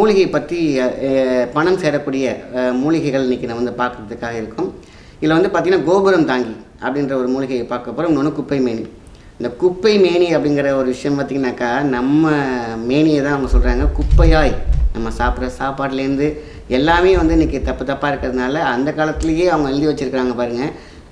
மூலிகை பற்றி அஹ், பணம் சேரக்கூடிய அஹ், மூலிகைகள் இன்றைக்கி நம்ம வந்து பார்க்குறதுக்காக இருக்கும் இதில் வந்து பார்த்திங்கன்னா கோபுரம் தாங்கி அப்படின்ற ஒரு மூலிகையை பார்க்க போகிறோம் இன்னொன்று குப்பை மேனி இந்த குப்பை மேனி அப்படிங்கிற ஒரு விஷயம் பார்த்திங்கனாக்கா நம்ம மேனியை தான் அவங்க சொல்கிறாங்க குப்பையாய் நம்ம சாப்பிட்ற சாப்பாடுலேருந்து எல்லாமே வந்து இன்றைக்கி தப்பு தப்பாக இருக்கிறதுனால அந்த காலத்துலேயே அவங்க எழுதி வச்சுருக்காங்க பாருங்கள்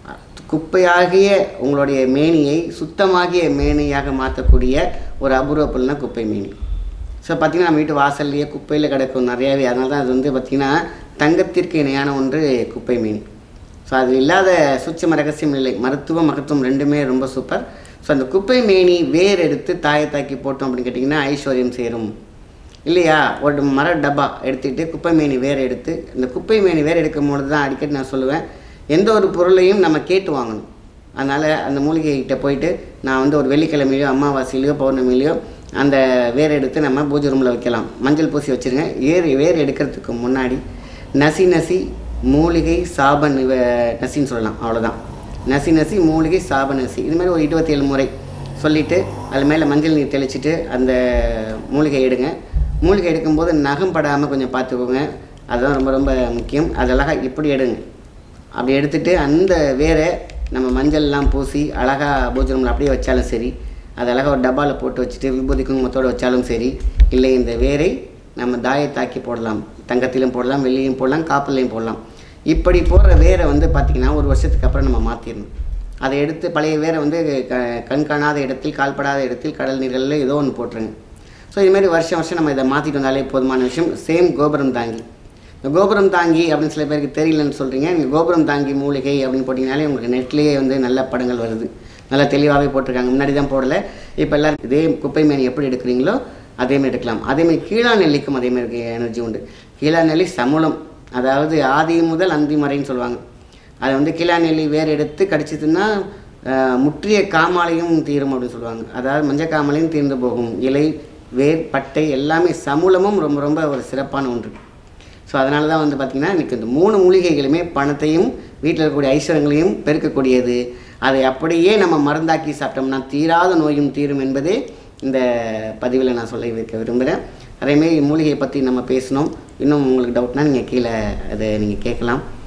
குப்பையாகிய உங்களுடைய மேனியை சுத்தமாகிய மேனியாக மாற்றக்கூடிய ஒரு அபூர்வ பொருள்னா குப்பை மேனி ஸோ பார்த்திங்கன்னா நம்ம வீட்டு வாசல்லையே குப்பையில் கிடக்கும் நிறையாவே அதனால தான் அது வந்து பார்த்திங்கன்னா தங்கத்திற்கு இணையான ஒன்று குப்பை மீன் ஸோ அது இல்லாத சூட்சம ரகசியம் இல்லை மருத்துவம் மகத்துவம் ரெண்டுமே ரொம்ப சூப்பர் ஸோ அந்த குப்பை மேனி வேர் எடுத்து தாயை தாக்கி போட்டோம் அப்படின்னு கேட்டிங்கன்னா ஐஸ்வர்யம் சேரும் இல்லையா ஒரு மர டப்பா எடுத்துக்கிட்டு குப்பை மேனி வேர் எடுத்து இந்த குப்பை மேனி வேர் எடுக்கும் பொழுது தான் அடிக்கடி நான் சொல்லுவேன் எந்த ஒரு பொருளையும் நம்ம கேட்டு வாங்கணும் அதனால் அந்த மூலிகைகிட்ட போயிட்டு நான் வந்து ஒரு வெள்ளிக்கிழமையிலையோ அமாவாசையிலையோ பௌர்ணமிலையோ அந்த வேர் எடுத்து நம்ம பூஜை ரூமில் வைக்கலாம் மஞ்சள் பூசி வச்சுருங்க ஏர் வேர் எடுக்கிறதுக்கு முன்னாடி நசி நசி மூலிகை சாப நிவ நசின்னு சொல்லலாம் அவ்வளோதான் நசி நசி மூலிகை சாப நசி இது மாதிரி ஒரு இருபத்தேழு முறை சொல்லிவிட்டு அது மேலே மஞ்சள் நீர் தெளிச்சிட்டு அந்த மூலிகை எடுங்க மூலிகை எடுக்கும்போது நகம் படாமல் கொஞ்சம் பார்த்துக்கோங்க அதுதான் ரொம்ப ரொம்ப முக்கியம் அது அழகாக இப்படி எடுங்க அப்படி எடுத்துட்டு அந்த வேரை நம்ம மஞ்சள்லாம் பூசி அழகாக பூஜை ரூமில் அப்படியே வச்சாலும் சரி அது அழகாக ஒரு டப்பாவில் போட்டு வச்சுட்டு விபூதி குங்குமத்தோடு வச்சாலும் சரி இல்லை இந்த வேரை நம்ம தாயத்தாக்கி போடலாம் தங்கத்திலும் போடலாம் வெள்ளியும் போடலாம் காப்பிலையும் போடலாம் இப்படி போடுற வேரை வந்து பார்த்திங்கன்னா ஒரு வருஷத்துக்கு அப்புறம் நம்ம மாற்றிடணும் அதை எடுத்து பழைய வேரை வந்து க கண் காணாத இடத்தில் கால்படாத இடத்தில் கடல் நீர்களில் ஏதோ ஒன்று போட்டுருங்க ஸோ இதுமாரி வருஷம் வருஷம் நம்ம இதை மாற்றிட்டு வந்தாலே போதுமான விஷயம் சேம் கோபுரம் தாங்கி இந்த கோபுரம் தாங்கி அப்படின்னு சில பேருக்கு தெரியலன்னு சொல்கிறீங்க நீங்கள் கோபுரம் தாங்கி மூலிகை அப்படின்னு போட்டிங்கனாலே உங்களுக்கு நெட்லேயே வந்து நல்ல படங்கள் வருது நல்லா தெளிவாகவே போட்டிருக்காங்க முன்னாடி தான் போடலை இப்போ எல்லோரும் இதே குப்பை மேனி எப்படி எடுக்கிறீங்களோ அதேமாதிரி எடுக்கலாம் அதேமாதிரி கீழா நெல்லிக்கும் அதேமாதிரி எனர்ஜி உண்டு கீழா நெல்லி சமூலம் அதாவது ஆதி முதல் அந்தி மறைன்னு சொல்லுவாங்க அதை வந்து கீழா நெல்லி வேர் எடுத்து கடிச்சிதுன்னா ஆஹ், முற்றிய காமாலையும் தீரும் அப்படின்னு சொல்லுவாங்க அதாவது மஞ்சள் காமாலையும் தீர்ந்து போகும் இலை வேர் பட்டை எல்லாமே சமூலமும் ரொம்ப ரொம்ப ஒரு சிறப்பான ஒன்று ஸோ அதனால தான் வந்து பார்த்திங்கன்னா இன்றைக்கி இந்த மூணு மூலிகைகளுமே பணத்தையும் வீட்டில் இருக்கக்கூடிய ஐஸ்வர்யங்களையும் பெருக்கக்கூடியது அதை அப்படியே நம்ம மருந்தாக்கி சாப்பிட்டோம்னா தீராத நோயும் தீரும் என்பதே இந்த பதிவில் நான் சொல்ல வைக்க விரும்புகிறேன் அதேமாரி மூலிகையை பற்றி நம்ம பேசினோம் இன்னும் உங்களுக்கு டவுட்னா நீங்கள் கீழே அதை நீங்கள் கேட்கலாம்